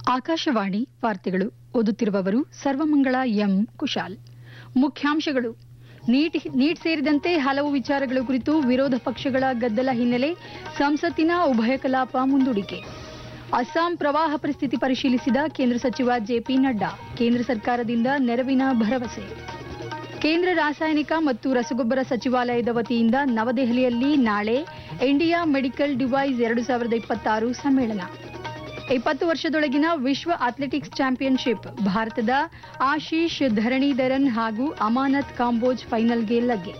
ಆಕಾಶವಾಣಿ ವಾರ್ತೆಗಳು ಓದುತ್ತಿರುವವರು ಸರ್ವಮಂಗಳ ಎಂ ಕುಶಾಲ್ ಮುಖ್ಯಾಂಶಗಳು ನೀಟ್ ನೀಟ್ ಸೇರಿದಂತೆ ಹಲವು ವಿಚಾರಗಳ ಕುರಿತು ವಿರೋಧ ಪಕ್ಷಗಳ ಗದ್ದಲ ಹಿನ್ನೆಲೆ ಸಂಸತ್ತಿನ ಉಭಯ ಕಲಾಪ ಮುಂದೂಡಿಕೆ ಅಸ್ಸಾಂ ಪ್ರವಾಹ ಪರಿಸ್ಥಿತಿ ಪರಿಶೀಲಿಸಿದ ಕೇಂದ್ರ ಸಚಿವ ಜೆಪಿ ನಡ್ಡಾ ಕೇಂದ್ರ ಸರ್ಕಾರದಿಂದ ನೆರವಿನ ಭರವಸೆ ಕೇಂದ್ರ ರಾಸಾಯನಿಕ ಮತ್ತು ರಸಗೊಬ್ಬರ ಸಚಿವಾಲಯದ ವತಿಯಿಂದ ನವದೆಹಲಿಯಲ್ಲಿ ನಾಳೆ ಇಂಡಿಯಾ ಮೆಡಿಕಲ್ ಡಿವೈಸ್ ಎರಡು ಸಾವಿರದ ಇಪ್ಪತ್ತಾರು ಸಮ್ಮೇಳನ ಇಪ್ಪತ್ತು ವರ್ಷದೊಳಗಿನ ವಿಶ್ವ ಅಥ್ಲೆಟಿಕ್ಸ್ ಚಾಂಪಿಯನ್ಶಿಪ್ ಭಾರತದ ಆಶೀಶ್ ಧರಣೀಧರನ್ ಹಾಗೂ ಅಮಾನತ್ ಕಾಂಬೋಜ್ ಫೈನಲ್ಗೆ ಲಗ್ಗೆ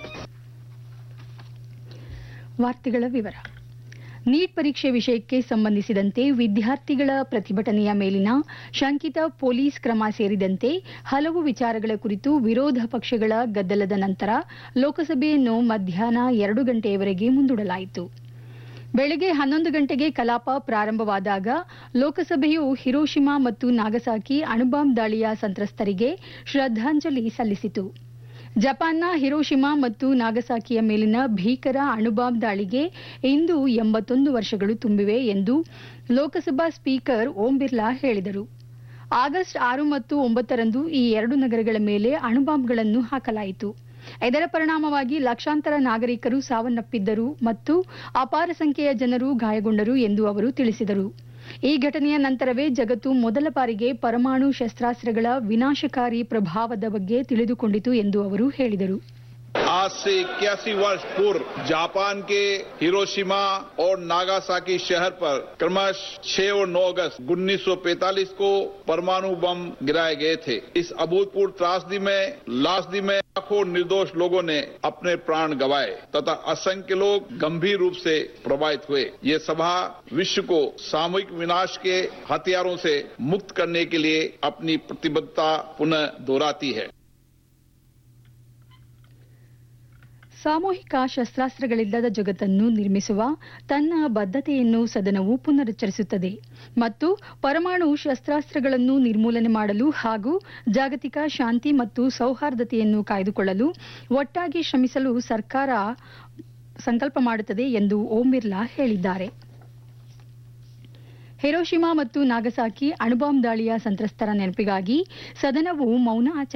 ವಾರ್ತೆಗಳ ವಿವರ ನೀಟ್ ಪರೀಕ್ಷೆ ವಿಷಯಕ್ಕೆ ಸಂಬಂಧಿಸಿದಂತೆ ವಿದ್ಯಾರ್ಥಿಗಳ ಪ್ರತಿಭಟನೆಯ ಮೇಲಿನ ಶಂಕಿತ ಪೊಲೀಸ್ ಕ್ರಮ ಸೇರಿದಂತೆ ಹಲವು ವಿಚಾರಗಳ ಕುರಿತು ವಿರೋಧ ಪಕ್ಷಗಳ ಗದ್ದಲದ ನಂತರ ಲೋಕಸಭೆಯನ್ನು ಮಧ್ಯಾಹ್ನ ಎರಡು ಗಂಟೆಯವರೆಗೆ ಮುಂದೂಡಲಾಯಿತು ಬೆಳಗ್ಗೆ ಹನ್ನೊಂದು ಗಂಟೆಗೆ ಕಲಾಪ ಪ್ರಾರಂಭವಾದಾಗ ಲೋಕಸಭೆಯು ಹಿರೋಶಿಮಾ ಮತ್ತು ನಾಗಸಾಕಿ ಅಣುಬಾಂಬ್ ದಾಳಿಯ ಸಂತ್ರಸ್ತರಿಗೆ ಶ್ರದ್ದಾಂಜಲಿ ಸಲ್ಲಿಸಿತು ಜಪಾನ್ನ ಹಿರೋಶಿಮಾ ಮತ್ತು ನಾಗಸಾಕಿಯ ಮೇಲಿನ ಭೀಕರ ಅಣುಬಾಂಬ್ ದಾಳಿಗೆ ಇಂದು ಎಂಬತ್ತೊಂದು ವರ್ಷಗಳು ತುಂಬಿವೆ ಎಂದು ಲೋಕಸಭಾ ಸ್ಪೀಕರ್ ಓಂ ಬಿರ್ಲಾ ಹೇಳಿದರು ಆಗಸ್ಟ್ ಆರು ಮತ್ತು ಒಂಬತ್ತರಂದು ಈ ಎರಡು ನಗರಗಳ ಮೇಲೆ ಅಣುಬಾಂಬ್ಗಳನ್ನು ಹಾಕಲಾಯಿತು ಇದರ ಪರಿಣಾಮವಾಗಿ ಲಕ್ಷಾಂತರ ನಾಗರಿಕರು ಸಾವನ್ನಪ್ಪಿದ್ದರು ಮತ್ತು ಅಪಾರ ಸಂಖ್ಯೆಯ ಜನರು ಗಾಯಗೊಂಡರು ಎಂದು ಅವರು ತಿಳಿಸಿದರು ಈ ಘಟನೆಯ ನಂತರವೇ ಜಗತ್ತು ಮೊದಲ ಬಾರಿಗೆ ಪರಮಾಣು ಶಸ್ತ್ರಾಸ್ತ್ರಗಳ ವಿನಾಶಕಾರಿ ಪ್ರಭಾವದ ಬಗ್ಗೆ ತಿಳಿದುಕೊಂಡಿತು ಎಂದು ಅವರು ಹೇಳಿದರು आज से इक्यासी वर्ष पूर्व जापान के हिरोशिमा और नागासाकी शहर पर क्रमश 6 और 9 अगस्त 1945 को परमाणु बम गिराए गए थे इस अभूतपूर्व त्रासदी में लाशदी में लाखों निर्दोष लोगों ने अपने प्राण गंवाए तथा असंख्य लोग गंभीर रूप से प्रभावित हुए ये सभा विश्व को सामूहिक विनाश के हथियारों से मुक्त करने के लिए अपनी प्रतिबद्धता पुनः दोहराती है ಸಾಮೂಹಿಕ ಶಸ್ತ್ರಾಸ್ತ್ರಗಳಿಲ್ಲದ ಜಗತ್ತನ್ನು ನಿರ್ಮಿಸುವ ತನ್ನ ಬದ್ಧತೆಯನ್ನು ಸದನವು ಪುನರುಚ್ಚರಿಸುತ್ತದೆ ಮತ್ತು ಪರಮಾಣು ಶಸ್ತ್ರಾಸ್ತ್ರಗಳನ್ನು ನಿರ್ಮೂಲನೆ ಮಾಡಲು ಹಾಗೂ ಜಾಗತಿಕ ಶಾಂತಿ ಮತ್ತು ಸೌಹಾರ್ದತೆಯನ್ನು ಕಾಯ್ದುಕೊಳ್ಳಲು ಒಟ್ಟಾಗಿ ಶ್ರಮಿಸಲು ಸರ್ಕಾರ ಸಂಕಲ್ಪ ಮಾಡುತ್ತದೆ ಎಂದು ಓಂ ಬಿರ್ಲಾ ಹೇಳಿದ್ದಾರೆ ಹಿರೋಶಿಮಾ ಮತ್ತು ನಾಗಸಾಕಿ ಅಣುಬಾಂಬ್ ದಾಳಿಯ ಸಂತ್ರಸ್ತರ ನೆನಪಿಗಾಗಿ ಸದನವು ಮೌನ ಆಚರಿಸಿತು